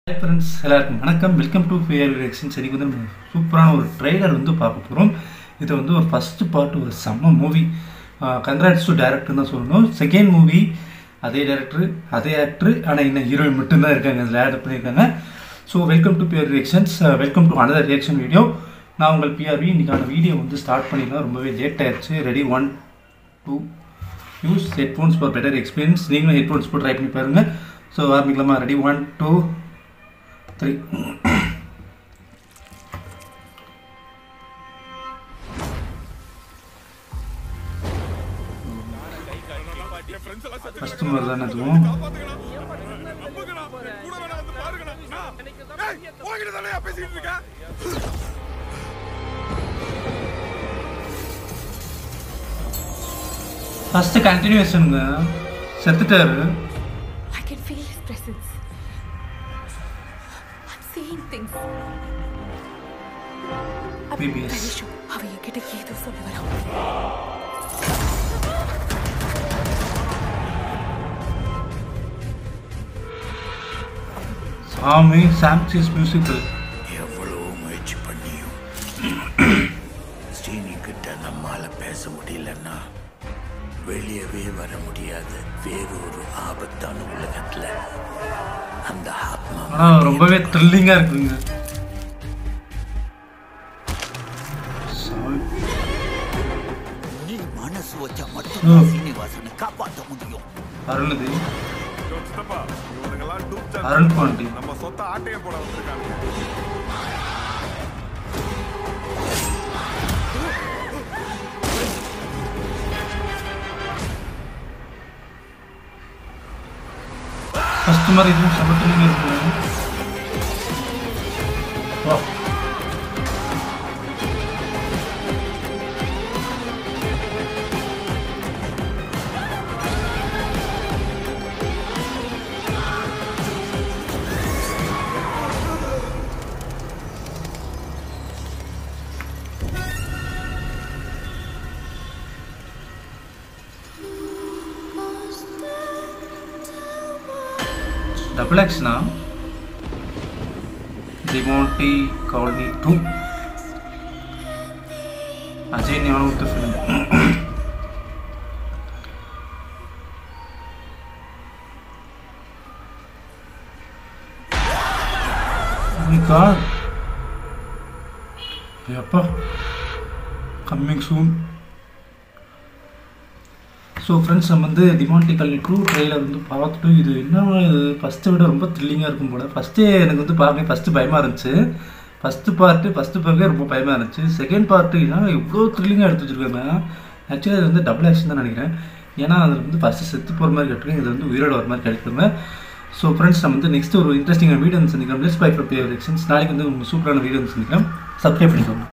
Hi friends எல்லாருக்கும் வணக்கம் welcome to fair reactions இன்னைக்கு வந்து நம்ம சூப்பரான ஒரு ட்ரெய்லர் வந்து பார்க்க போகிறோம் இது வந்து ஒரு ஃபஸ்ட்டு பார்ட் ஒரு செம்ம மூவி கங்க்ராட்ஸ் டு டேரக்டர் தான் சொல்லணும் செகண்ட் மூவி அதே டேரக்டர் அதே ஆக்டர் ஆனால் இன்னும் ஹீரோயின் மட்டும்தான் இருக்காங்க அதில் ஆட் பண்ணியிருக்காங்க so welcome to PR reactions welcome to another reaction video நான் உங்கள் பிஆர்வி இன்றைக்கான வீடியோ வந்து ஸ்டார்ட் பண்ணிடலாம் ரொம்பவே லேட் ஆயிடுச்சு ready one two use headphones for better experience நீங்களும் ஹெட்ஃபோன்ஸ் போட்டு ட்ரை பண்ணி பாருங்கள் ஸோ ஆரம்பிக்கலாமா ready one two three first மாதிரி தானே அதுவும் ஃபஸ்ட்டு கண்டினியூஷனுங்க செத்துட்டாரு I can feel his presence. I'm seeing things. PBS. Tanishu, அவன் என்கிட்ட ஏதோ சொல்ல வரான் சாமி சாம்சிஸ் மியூசிக்கல் எவ்வளவு முயற்சி பண்ணியும் ஸ்ரீனி கிட்ட நம்மால பேச முடியலன்னா வெளியவே வர முடியாத வேறொரு ஆபத்தான உலகத்துல அந்த ஆத்மா ஆனால் ரொம்பவே த்ரில்லிங்காக இருக்குங்க சாமி. நீ மனசு வச்சா ம். மட்டும் சீனிவாசனை காப்பாற்ற முடியும் அருளுது சித்தப்பா, இவனுங்கெல்லாம் டூப் சாட் அருண் பாண்டி நம்ம சொத்த ஆட்டைய போட வந்திருக்காங்க ஃபஸ்ட் மாதிரி இதுவும் செம்ம த்ரில்லிங்காக இருக்குங்க வா டபுள் எக்ஸ்னா Demonte colony two Ajay Gnanamuthu film God. எப்பா கம்மிங் சூன் ஸோ ஃப்ரெண்ட்ஸ் நம்ம வந்து டிமாண்டி கல்வி ட்ரூ ட்ரெயிலர் வந்து பார்த்துட்டு இது என்ன இது ஃபஸ்ட்டை விட ரொம்ப த்ரில்லிங்காக இருக்கும் போல் ஃபஸ்ட்டே எனக்கு வந்து பார்க்க ஃபஸ்ட்டு பயமாக இருந்துச்சு ஃபஸ்ட்டு பார்ட்டு ஃபஸ்ட்டு பார்க்கவே ரொம்ப பயமாக இருந்துச்சு செகண்ட் பார்ட்டு ஏன்னா இவ்வளோ த்ரில்லிங்காக எடுத்து வச்சுருக்காங்க ஆக்சுவலி அது வந்து டபுள் ஆக்ஷன் தான் நினைக்கிறேன் ஏன்னா அதில் வந்து ஃபஸ்ட்டு செத்து போகிற மாதிரி கேட்டிருக்கேன் இது வந்து உயிரோட வர மாதிரி கிடைக்குங்க ஸோ ஃப்ரெண்ட்ஸ் நம்ம வந்து நெக்ஸ்ட் ஒரு இன்ட்ரெஸ்டிங்கான வீடியோ வந்து சந்திக்கிறோம் லெட்ஸ் பை ஃபார் பிளே நாளைக்கு வந்து உங்களுக்கு சூப்பரான வீடியோ வந்து சந்திக்கிறோம் சப்ஸ்கிரைப் பண்ணிக்கோங்க